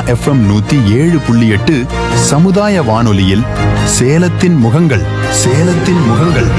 FM நூத்தி ஏழு புள்ளி எட்டு சமுதாய வானொலியில் சேலத்தின் முகங்கள் சேலத்தின் முகங்கள்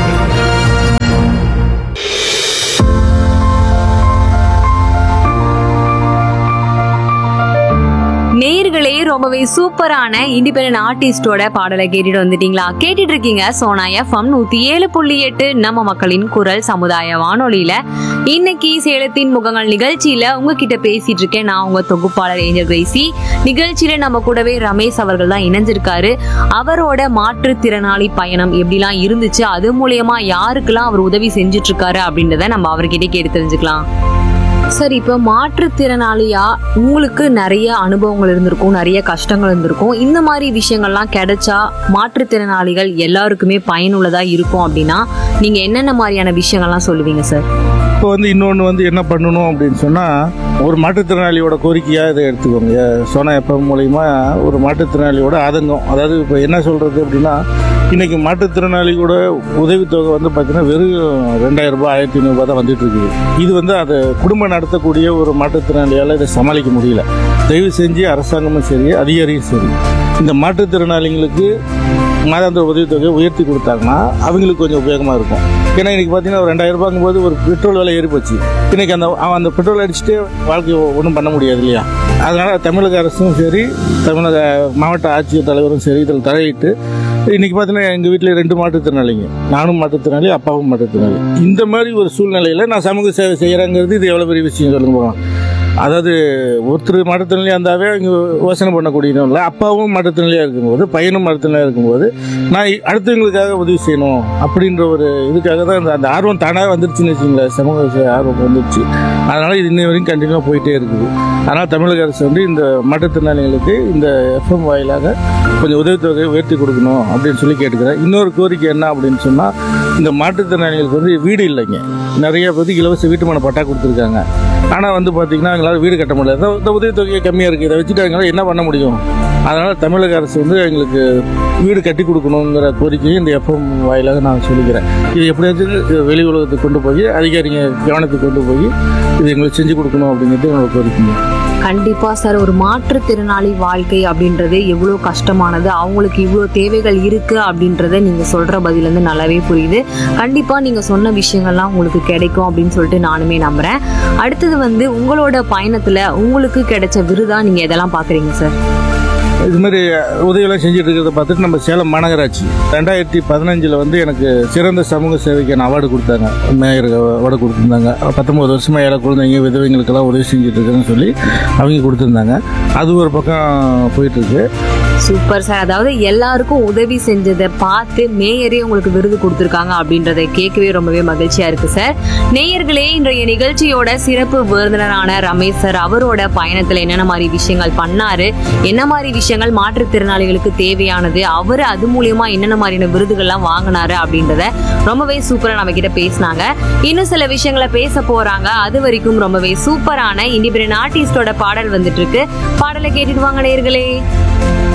நேயர்களே ரொம்பவே சூப்பரான இண்டிபெண்டன்ட் ஆர்டிஸ்டோட பாடலை கேட்டுட்டு வந்துட்டீங்களா கேட்டுட்டு இருக்கீங்க சோனா எஃப்எம் நூத்தி ஏழு புள்ளி எட்டு நம்ம மக்களின் குரல் சமுதாய வானொலியில இன்னைக்கு சேலத்தின் முகங்கள் நிகழ்ச்சியில உங்ககிட்ட பேசிட்டு இருக்கேன் நான் உங்க தொகுப்பாளர் ஏஞ்சல் கிரேசி நிகழ்ச்சியில நம்ம கூடவே ரமேஷ் அவர்கள் தான் இணைஞ்சிருக்காரு அவரோட மாற்றுத்திறனாளி பயணம் எப்படிலாம் இருந்துச்சு அது மூலியமா யாருக்கெல்லாம் அவர் உதவி செஞ்சுட்டு இருக்காரு அப்படின்றத நம்ம அவர்கிட்ட கேட்டு தெரிஞ்சுக்கலாம் சார் இப்போ மாற்றுத்திறனாளியா உங்களுக்கு நிறைய அனுபவங்கள் இருந்திருக்கும் நிறைய கஷ்டங்கள் இருந்திருக்கும் இந்த மாதிரி விஷயங்கள்லாம் கிடைச்சா மாற்றுத்திறனாளிகள் எல்லாருக்குமே பயனுள்ளதா இருக்கும் அப்படின்னா நீங்க என்னென்ன மாதிரியான விஷயங்கள்லாம் சொல்லுவீங்க சார் இப்போ வந்து இன்னொன்று வந்து என்ன பண்ணணும் அப்படின்னு சொன்னால் ஒரு மாற்றுத்திறனாளியோட கோரிக்கையாக இதை எடுத்துக்கோங்க சோனா எஃப்எம் மூலயமா ஒரு மாற்றுத்திறனாளியோட ஆதங்கம் அதாவது இப்போ என்ன சொல்கிறது அப்படின்னா இன்றைக்கி மாற்றுத்திறனாளியோட உதவித்தொகை வந்து பார்த்தீங்கன்னா வெறும் ரெண்டாயிரம் ரூபாய் ஆயிரத்தி ஐநூறுபா தான் வந்துட்டு இருக்குது இது வந்து அதை குடும்பம் நடத்தக்கூடிய ஒரு மாற்றுத்திறனாளியால் இதை சமாளிக்க முடியல தயவு செஞ்சு அரசாங்கமும் சரி அதிகாரியும் சரி இந்த மாற்றுத்திறனாளிகளுக்கு மாதாந்திர உதவித்தொகையை உயர்த்தி கொடுத்தாங்கன்னா அவங்களுக்கு கொஞ்சம் உபயோகமாக இருக்கும் ஏன்னா இன்னைக்கு பார்த்தீங்கன்னா ஒரு ரெண்டாயிரம் ரூபாய்க்கும் போது ஒரு பெட்ரோல் விலை ஏறி போச்சு இன்னைக்கு அந்த அவன் அந்த பெட்ரோல் அடிச்சுட்டு வாழ்க்கை ஒன்றும் பண்ண முடியாது இல்லையா அதனால தமிழக அரசும் சரி தமிழக மாவட்ட ஆட்சியர் தலைவரும் சரி இதில் தலையிட்டு இன்னைக்கு பார்த்தீங்கன்னா எங்கள் வீட்டில் ரெண்டு மாற்றுத்திறனாளிங்க நானும் மாற்றுத்திறனாளி அப்பாவும் மாற்றுத்திறனாளி இந்த மாதிரி ஒரு சூழ்நிலையில் நான் சமூக சேவை செய்கிறேங்கிறது இது எவ்வளோ பெரிய விஷயம் சொல்லுங்க போகலாம் அதாவது ஒருத்தர் மாற்றுத்திறனாளியாக இருந்தாவே இங்கே யோசனை பண்ணக்கூடியதும் இல்லை அப்பாவும் மாற்றுத்திறனாளியாக இருக்கும்போது பையனும் மாற்றுத்திறனாளியாக இருக்கும்போது நான் அடுத்தவங்களுக்காக உதவி செய்யணும் அப்படின்ற ஒரு இதுக்காக தான் அந்த அந்த ஆர்வம் தானாக வந்துருச்சுன்னு வச்சுங்களேன் சமூக சேவை ஆர்வம் வந்துருச்சு அதனால் இது இன்னை வரைக்கும் கண்டினியூவாக போயிட்டே இருக்குது அதனால் தமிழக அரசு வந்து இந்த மாற்றுத்திறனாளிகளுக்கு இந்த எஃப்எம் வாயிலாக கொஞ்சம் உதவித்தொகையை உயர்த்தி கொடுக்கணும் அப்படின்னு சொல்லி கேட்டுக்கிறேன் இன்னொரு கோரிக்கை என்ன அப்படின்னு சொன்னால் இந்த மாற்றுத்திறனாளிகளுக்கு வந்து வீடு இல்லைங்க நிறைய பேருக்கு இலவச வீட்டுமனை பட்டா கொடுத்துருக்காங்க ஆனால் வந்து பார்த்தீங்கன்னா எங்களால் வீடு கட்ட முடியல இந்த- இந்த உதவித்தொகை கம்மியாக இருக்குது இதை வச்சுட்டு அவங்களால என்ன பண்ண முடியும் அதனால் தமிழக அரசு வந்து எங்களுக்கு வீடு கட்டி கொடுக்கணுங்கிற கோரிக்கையை இந்த எஃப்எம் வாயிலாக நான் சொல்லிக்கிறேன் இது எப்படியாச்சும் வெளி உலகத்துக்கு கொண்டு போய் அதிகாரிங்க கவனத்துக்கு கொண்டு போய் இது எங்களுக்கு செஞ்சு கொடுக்கணும் அப்படிங்கிறது என்னோட கோரிக்கைங்க கண்டிப்பா சார் ஒரு மாற்றுத்திறனாளி வாழ்க்கை அப்படின்றது எவ்வளோ கஷ்டமானது அவங்களுக்கு இவ்வளோ தேவைகள் இருக்கு அப்படின்றத நீங்க சொல்ற பதில இருந்து நல்லாவே புரியுது கண்டிப்பா நீங்க சொன்ன விஷயங்கள்லாம் உங்களுக்கு கிடைக்கும் அப்படின்னு சொல்லிட்டு நானுமே நம்புறேன் அடுத்தது வந்து உங்களோட பயணத்துல உங்களுக்கு கிடைச்ச விருதா நீங்க எதெல்லாம் பாக்குறீங்க சார் இது மாதிரி உதவியெல்லாம் செஞ்சுட்டு இருக்கிறத பார்த்துட்டு நம்ம சேலம் மாநகராட்சி ரெண்டாயிரத்தி பதினஞ்சில் வந்து எனக்கு சிறந்த சமூக சேவைக்கான அவார்டு கொடுத்தாங்க மேயர் அவார்டு கொடுத்துருந்தாங்க பத்தொம்பது வருஷமாக ஏழை குழந்தைங்க விதவைங்களுக்கெல்லாம் உதவி செஞ்சுட்டு இருக்குன்னு சொல்லி அவங்க கொடுத்துருந்தாங்க அது ஒரு பக்கம் போயிட்டுருக்கு சூப்பர் சார் அதாவது எல்லாருக்கும் உதவி செஞ்சதை பார்த்து மேயரே உங்களுக்கு விருது கொடுத்துருக்காங்க அப்படின்றத கேட்கவே ரொம்பவே மகிழ்ச்சியா இருக்கு சார் நேயர்களே இன்றைய நிகழ்ச்சியோட சிறப்பு விருந்தினரான ரமேஷ் சார் அவரோட பயணத்துல என்னென்ன மாதிரி விஷயங்கள் பண்ணாரு என்ன மாதிரி விஷயங்கள் மாற்றுத்திறனாளிகளுக்கு தேவையானது அவர் அது மூலியமா என்னென்ன மாதிரியான விருதுகள்லாம் வாங்கினாரு அப்படின்றத ரொம்பவே சூப்பரா நம்ம கிட்ட பேசினாங்க இன்னும் சில விஷயங்களை பேச போறாங்க அது வரைக்கும் ரொம்பவே சூப்பரான இண்டிபெண்டன்ட் ஆர்டிஸ்டோட பாடல் வந்துட்டு இருக்கு பாடலை கேட்டுட்டு வாங்க நேயர்களே